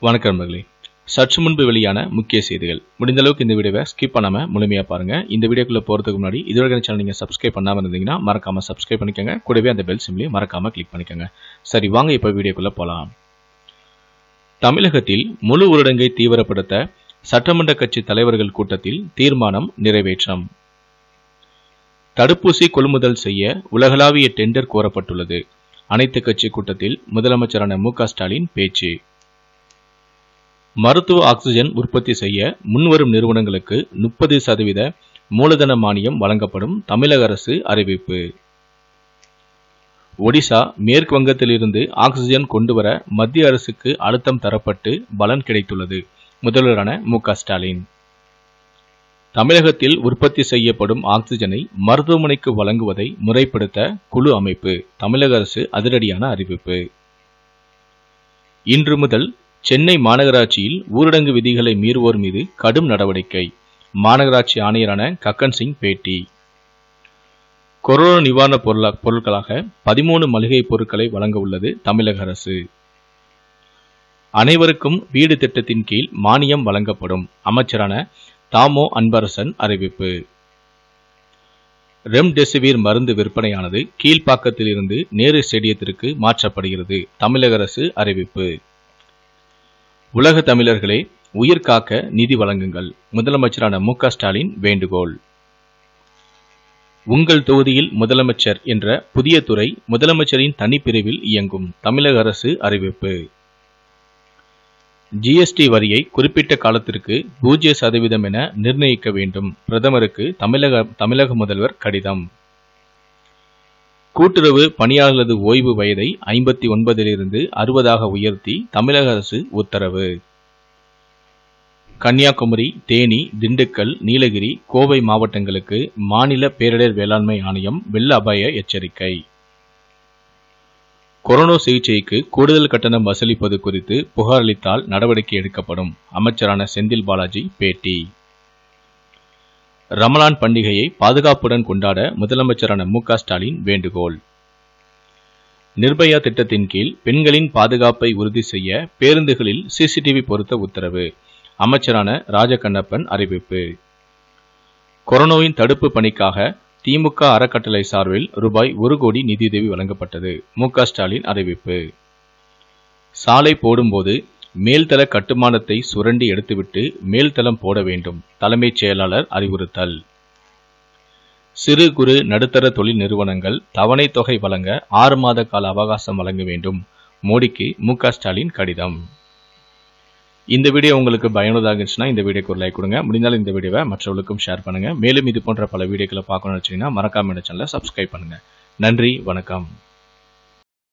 வணக்கம் நண்பர்களே சற்று முன்பு வெளியான முக்கிய செய்திகள் முடிந்த அளவுக்கு இந்த வீடியோவை ஸ்கிப் பண்ணாம முழுமையா பாருங்க இந்த வீடியோக்குள்ள போறதுக்கு முன்னாடி இதுவரை சேனல் நீங்க சப்ஸ்கிரைப் பண்ணாம இருந்தீங்கன்னா மறக்காம சப்ஸ்கிரைப் பண்ணிக்கோங்க கூடவே அந்த பெல் சிம்லையும் மறக்காம கிளிக் பண்ணிக்கோங்க சரி வாங்க இப்போ வீடியோக்குள்ள போலாம் தமிழகத்தில் முழு ஊரடங்கை தீவிரப்படுத்த சட்டமன்ற கட்சி தலைவர்கள் கூட்டத்தில் தீர்மானம் நிறைவேற்றம் தடுப்பூசி கொள்முதல் செய்ய உலகளாவிய டெண்டர் கோரப்பட்டுள்ளது அனைத்து கட்சி கூட்டத்தில் முதலமைச்சரான மு க ஸ்டாலின் பேச்சு மருத்துவ ஆக்சிஜன் உற்பத்தி செய்ய முன்வரும் நிறுவனங்களுக்கு முப்பது சதவீத மூலதன மானியம் வழங்கப்படும் தமிழக அரசு அறிவிப்பு ஒடிசா மேற்கு வங்கத்திலிருந்து ஆக்சிஜன் கொண்டுவர மத்திய அரசுக்கு அழுத்தம் தரப்பட்டு பலன் கிடைத்துள்ளது முதல்வரான மு க ஸ்டாலின் தமிழகத்தில் உற்பத்தி செய்யப்படும் ஆக்சிஜனை மருத்துவமனைக்கு வழங்குவதை முறைப்படுத்த குழு அமைப்பு தமிழக அரசு அதிரடியான அறிவிப்பு இன்று முதல் சென்னை மாநகராட்சியில் ஊரடங்கு விதிகளை மீறுவோர் மீது கடும் நடவடிக்கை மாநகராட்சி ஆணையரான கக்கன் சிங் பேட்டி கொரோனா நிவாரண பொருளா பொருட்களாக பதிமூணு மளிகை பொருட்களை வழங்க உள்ளது தமிழக அரசு அனைவருக்கும் வீடு திட்டத்தின் கீழ் மானியம் வழங்கப்படும் அமைச்சரான தாமோ அன்பரசன் அறிவிப்பு ரெம்டெசிவிர் மருந்து விற்பனையானது கீழ்ப்பாக்கத்தில் இருந்து நேரு ஸ்டேடியத்திற்கு மாற்றப்படுகிறது தமிழக அரசு அறிவிப்பு உலக தமிழர்களே உயிர் காக்க நிதி வழங்குங்கள் முதலமைச்சரான மு க ஸ்டாலின் வேண்டுகோள் உங்கள் தொகுதியில் முதலமைச்சர் என்ற புதிய துறை முதலமைச்சரின் தனிப்பிரிவில் இயங்கும் தமிழக அரசு அறிவிப்பு ஜிஎஸ்டி வரியை குறிப்பிட்ட காலத்திற்கு பூஜ்ய சதவீதம் என நிர்ணயிக்க வேண்டும் பிரதமருக்கு தமிழக தமிழக முதல்வர் கடிதம் கூட்டுறவு பணியாளர்களது ஓய்வு வயதை ஐம்பத்தி ஒன்பதிலிருந்து அறுபதாக உயர்த்தி தமிழக அரசு உத்தரவு கன்னியாகுமரி தேனி திண்டுக்கல் நீலகிரி கோவை மாவட்டங்களுக்கு மாநில பேரிடர் வேளாண்மை ஆணையம் வெள்ள அபாய எச்சரிக்கை கொரோனா சிகிச்சைக்கு கூடுதல் கட்டணம் வசூலிப்பது குறித்து புகார் அளித்தால் நடவடிக்கை எடுக்கப்படும் அமைச்சரான செந்தில் பாலாஜி பேட்டி ரமலான் பண்டிகையை பாதுகாப்புடன் கொண்டாட முதலமைச்சரான மு க ஸ்டாலின் வேண்டுகோள் நிர்பயா திட்டத்தின் கீழ் பெண்களின் பாதுகாப்பை உறுதி செய்ய பேருந்துகளில் சிசிடிவி பொருத்த உத்தரவு அமைச்சரான ராஜகண்ணப்பன் அறிவிப்பு கொரோனாவின் தடுப்பு பணிக்காக திமுக அறக்கட்டளை சார்பில் ரூபாய் ஒரு கோடி நிதியுதவி வழங்கப்பட்டது மு க ஸ்டாலின் அறிவிப்பு சாலை போடும்போது மேல்தள கட்டுமானத்தை சுரண்டி எடுத்துவிட்டு மேல்தளம் போட வேண்டும் தலைமைச் செயலாளர் அறிவுறுத்தல் சிறு குறு நடுத்தர தொழில் நிறுவனங்கள் தவணை தொகை வழங்க ஆறு மாத கால அவகாசம் வழங்க வேண்டும் மோடிக்கு மு க ஸ்டாலின் கடிதம் இந்த வீடியோ உங்களுக்கு பயனுள்ளதாக இருந்துச்சுன்னா இந்த வீடியோக்கு ஒரு லைக் கொடுங்க முடிந்தாலும் இந்த வீடியோவை மற்றவர்களுக்கும் ஷேர் பண்ணுங்க மேலும் இது போன்ற பல வீடியோக்களை பார்க்கணும்னு வச்சீங்கன்னா மறக்காம இந்த சேனலை சப்ஸ்கிரைப் பண்ணுங்க நன்றி வணக்கம்